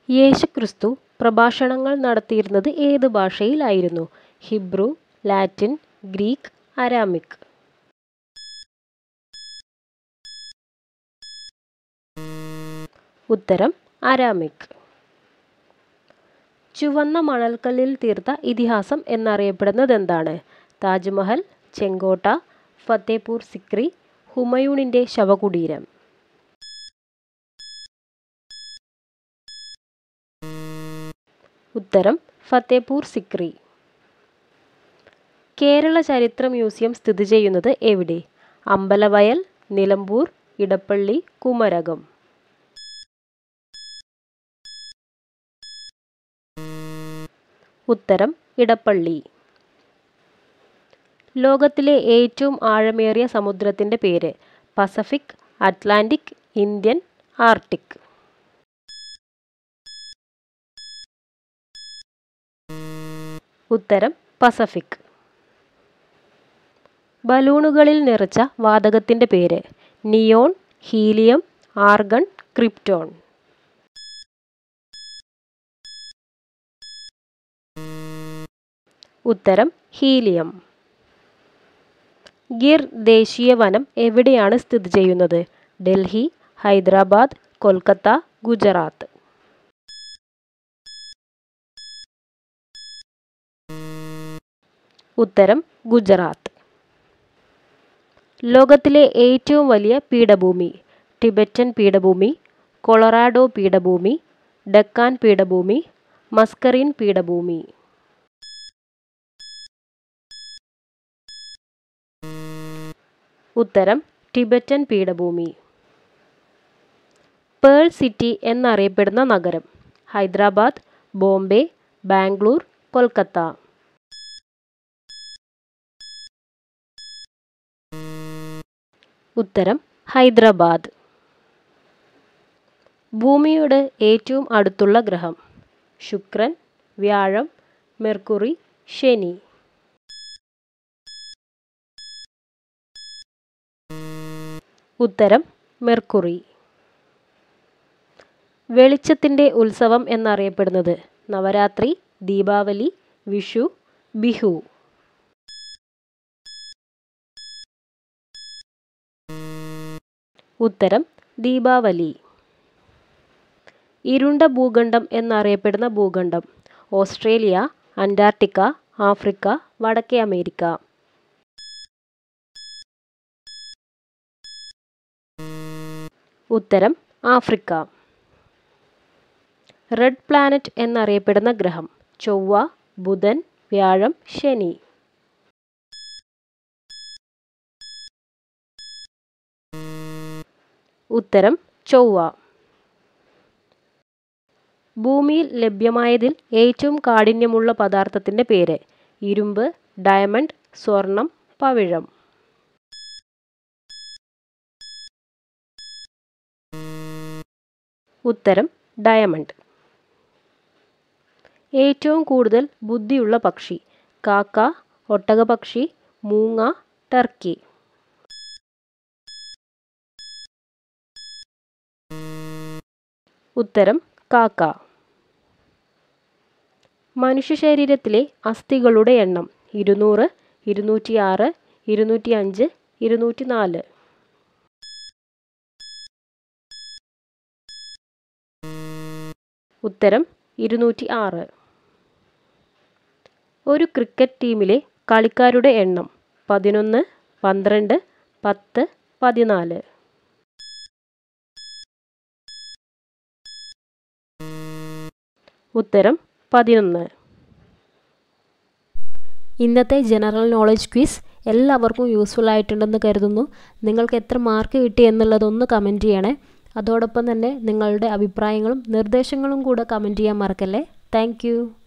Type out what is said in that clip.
യേശുക്രിസ്തു പ്രഭാഷണങ്ങൾ നടത്തിയിരുന്നത് ഏത് ഭാഷയിലായിരുന്നു ഹിബ്രു ലാറ്റിൻ ഗ്രീക്ക് അരാമിക് ഉത്തരം അരാമിക് ചുവന്ന മണൽക്കല്ലിൽ തീർത്ത ഇതിഹാസം എന്നറിയപ്പെടുന്നത് എന്താണ് താജ്മഹൽ ചെങ്കോട്ട ഫത്തേപൂർ സിക്രി ഹുമയൂണിൻ്റെ ശവകുടീരം ഉത്തരം ഫത്തേപൂർ സിക്രി കേരള ചരിത്ര മ്യൂസിയം സ്ഥിതി ചെയ്യുന്നത് എവിടെ അമ്പലവയൽ നിലമ്പൂർ ഇടപ്പള്ളി കുമരകം ഉത്തരം ഇടപ്പള്ളി ലോകത്തിലെ ഏറ്റവും ആഴമേറിയ സമുദ്രത്തിൻ്റെ പേര് പസഫിക് അറ്റ്ലാന്റിക് ഇന്ത്യൻ ആർട്ടിക് ഉത്തരം പസഫിക് ബലൂണുകളിൽ നിറച്ച വാതകത്തിൻ്റെ പേര് നിയോൺ ഹീലിയം ആർഗൺ ക്രിപ്റ്റോൺ ഉത്തരം ഹീലിയം ഗിർ ദേശീയ വനം എവിടെയാണ് സ്ഥിതി ചെയ്യുന്നത് ഡൽഹി ഹൈദരാബാദ് കൊൽക്കത്ത ഗുജറാത്ത് ഉത്തരം ഗുജറാത്ത് ലോകത്തിലെ ഏറ്റവും വലിയ പീഠഭൂമി ടിബറ്റൻ പീഠഭൂമി കൊളറാഡോ പീഠഭൂമി ഡക്കാൻ പീഠഭൂമി മസ്കറിൻ പീഠഭൂമി ഉത്തരം ടിബറ്റൻ പീഠഭൂമി പേൾ സിറ്റി എന്നറിയപ്പെടുന്ന നഗരം ഹൈദരാബാദ് ബോംബെ ബാംഗ്ലൂർ കൊൽക്കത്ത ഉത്തരം ഹൈദരാബാദ് ഭൂമിയുടെ ഏറ്റവും അടുത്തുള്ള ഗ്രഹം ശുക്രൻ വ്യാഴം മെർക്കുറി ശനി ഉത്തരം മെർക്കുറി വെളിച്ചത്തിൻ്റെ ഉത്സവം എന്നറിയപ്പെടുന്നത് നവരാത്രി ദീപാവലി വിഷു ബിഹു ഉത്തരം ദീപാവലി ഇരുണ്ട ഭൂഖണ്ഡം എന്നറിയപ്പെടുന്ന ഭൂഖണ്ഡം ഓസ്ട്രേലിയ അന്റാർട്ടിക്ക ആഫ്രിക്ക വടക്കേ അമേരിക്ക ഉത്തരം ആഫ്രിക്ക റെഡ് പ്ലാനറ്റ് എന്നറിയപ്പെടുന്ന ഗ്രഹം ചൊവ്വ ബുധൻ വ്യാഴം ശനി ഉത്തരം ചൊവ്വ ഭൂമിയിൽ ലഭ്യമായതിൽ ഏറ്റവും കാഠിന്യമുള്ള പദാർത്ഥത്തിൻ്റെ പേര് ഇരുമ്പ് ഡയമണ്ട് സ്വർണം പവിഴം ഉത്തരം ഡയമണ്ട് ഏറ്റവും കൂടുതൽ ബുദ്ധിയുള്ള പക്ഷി കാക്ക ഒട്ടകപക്ഷി മൂങ്ങ ടർക്കി ഉത്തരം കാക്ക മനുഷ്യ ശരീരത്തിലെ അസ്ഥികളുടെ എണ്ണം ഇരുന്നൂറ് ഇരുന്നൂറ്റി ആറ് ഇരുന്നൂറ്റി അഞ്ച് ഇരുന്നൂറ്റി നാല് ഉത്തരം ഇരുന്നൂറ്റി ആറ് ഒരു ക്രിക്കറ്റ് ടീമിലെ കളിക്കാരുടെ എണ്ണം പതിനൊന്ന് പന്ത്രണ്ട് പത്ത് പതിനാല് ഉത്തരം പതിനൊന്ന് ഇന്നത്തെ ജനറൽ നോളജ് ക്വിസ് എല്ലാവർക്കും യൂസ്ഫുൾ ആയിട്ടുണ്ടെന്ന് കരുതുന്നു നിങ്ങൾക്ക് എത്ര മാർക്ക് കിട്ടി എന്നുള്ളതൊന്ന് കമൻറ്റ് ചെയ്യണേ അതോടൊപ്പം തന്നെ നിങ്ങളുടെ അഭിപ്രായങ്ങളും നിർദ്ദേശങ്ങളും കൂടെ കമൻറ്റ് ചെയ്യാൻ മറക്കല്ലേ താങ്ക്